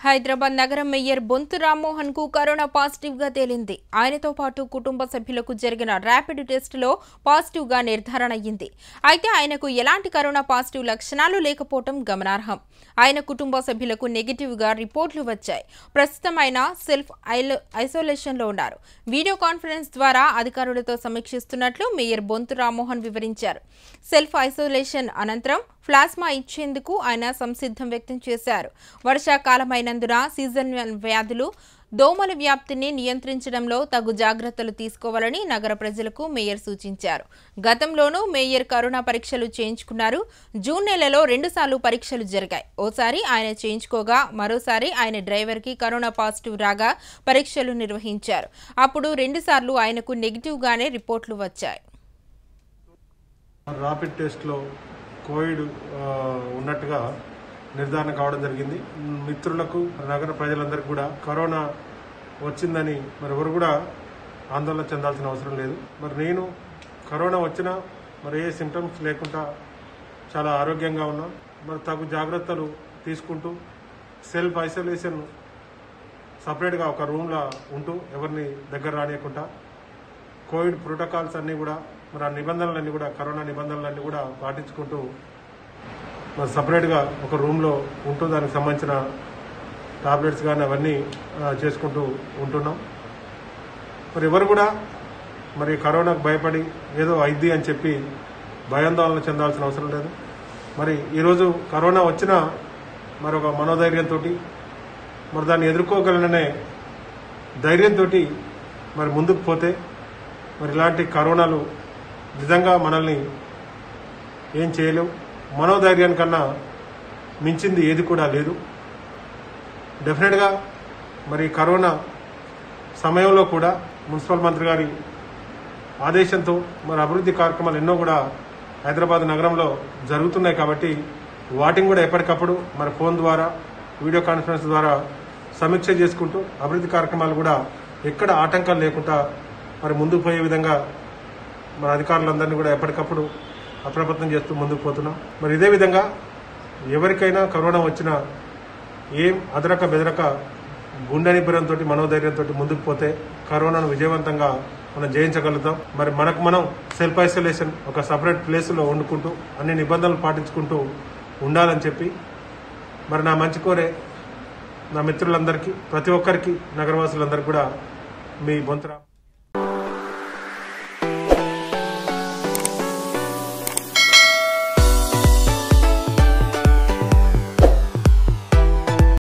హైదరాబాద్ నగరం మేయర్ బొంతు రామ్మోహన్ కు corona positive గా తేలింది ఆయనతో పాటు కుటుంబ సభ్యులకు జరిగిన ర్యాపిడ్ టెస్టులో పాజిటివ్ గా నిర్ధారణ అయ్యింది అయితే ఆయనకు ఎలాంటి కరోనా పాజిటివ్ లక్షణాలు లేకపోవటం గమనార్హం ఆయన కుటుంబ సభ్యులకు నెగిటివ్ గా రిపోర్టులు వచ్చాయి ప్రస్తుతం ఆయన సెల్ఫ్ ఐలో ఐసోలేషన్ లో ఉన్నారు వీడియో కాన్ఫరెన్స్ ద్వారా అధికారులతో సమీక్షిస్తున్నట్లు మేయర్ బొంతు రామ్మోహన్ వివరించారు సెల్ఫ్ ఐసోలేషన్ అనంతరం ప్లాస్మా ఇచ్చేందుకు ఆయన సంసిద్ధం వ్యక్తం చేశారు వర్షాకాలమైనందున సీజనల్ వ్యాధులు దోమల వ్యాప్తిని నియంత్రించడంలో తగు జాగ్రత్తలు తీసుకోవాలని నగర ప్రజలకు మేయర్ సూచించారు గతంలోనూ మేయర్ కరోనా పరీక్షలు చేయించుకున్నారు జూన్ నెలలో రెండుసార్లు పరీక్షలు జరిగాయి ఓసారి ఆయన చేయించుకోగా మరోసారి ఆయన డ్రైవర్కి కరోనా పాజిటివ్ రాగా పరీక్షలు నిర్వహించారు అప్పుడు రెండుసార్లు ఆయనకు నెగిటివ్గానే రిపోర్టులు వచ్చాయి ర్యాపిడ్ టెస్ట్లో కోవిడ్ ఆ, ఉన్నట్టుగా నిర్ధారణ కావడం జరిగింది మిత్రులకు నగర ప్రజలందరికీ కూడా కరోనా వచ్చిందని మరి ఎవరు కూడా ఆందోళన చెందాల్సిన అవసరం లేదు మరి నేను కరోనా వచ్చినా మరి ఏ సిమ్టమ్స్ లేకుండా చాలా ఆరోగ్యంగా ఉన్నా మరి తగు జాగ్రత్తలు తీసుకుంటూ సెల్ఫ్ ఐసోలేషన్ సపరేట్గా ఒక రూమ్లో ఉంటూ ఎవరిని దగ్గర రానియకుండా కోవిడ్ ప్రోటోకాల్స్ అన్నీ కూడా మరి ఆ నిబంధనలన్నీ కూడా కరోనా నిబంధనలన్నీ కూడా పాటించుకుంటూ మరి సపరేట్గా ఒక రూమ్లో ఉంటూ దానికి సంబంధించిన టాబ్లెట్స్ కానీ అవన్నీ ఆ, చేసుకుంటూ ఉంటున్నాం మరి ఎవరు కూడా మరి కరోనాకు భయపడి ఏదో అయిద్ది అని చెప్పి భయాందోళన చెందాల్సిన అవసరం లేదు మరి ఈరోజు కరోనా వచ్చినా మరి ఒక మనోధైర్యంతో మరి దాన్ని ఎదుర్కోగలననే ధైర్యంతో మరి ముందుకు పోతే మరి ఇలాంటి కరోనాలు నిజంగా మనల్ని ఏం చేయలేవు మనోధైర్యానికన్నా మించింది ఏది కూడా లేదు డెఫినెట్గా మరి కరోనా సమయంలో కూడా మున్సిపల్ మంత్రి గారి ఆదేశంతో మరి అభివృద్ధి కార్యక్రమాలు ఎన్నో కూడా హైదరాబాద్ నగరంలో జరుగుతున్నాయి కాబట్టి వాటిని కూడా ఎప్పటికప్పుడు మరి ఫోన్ ద్వారా వీడియో కాన్ఫరెన్స్ ద్వారా సమీక్ష చేసుకుంటూ అభివృద్ధి కార్యక్రమాలు కూడా ఎక్కడ ఆటంకాలు లేకుండా మరి ముందుకు పోయే విధంగా మన అధికారులందరినీ కూడా ఎప్పటికప్పుడు అప్రమత్తం చేస్తూ ముందుకు పోతున్నాం మరి ఇదే విధంగా ఎవరికైనా కరోనా వచ్చినా ఏం అదరక బెదరక గుండె నిబ్బరంతో మనోధైర్యంతో ముందుకు పోతే కరోనాను విజయవంతంగా మనం జయించగలుగుతాం మరి మనకు మనం సెల్ఫ్ ఐసోలేషన్ ఒక సపరేట్ ప్లేస్లో వండుకుంటూ అన్ని నిబంధనలు పాటించుకుంటూ ఉండాలని చెప్పి మరి నా మంచి కోరే నా మిత్రులందరికీ ప్రతి ఒక్కరికి నగరవాసులందరికీ కూడా మీ బొంతరా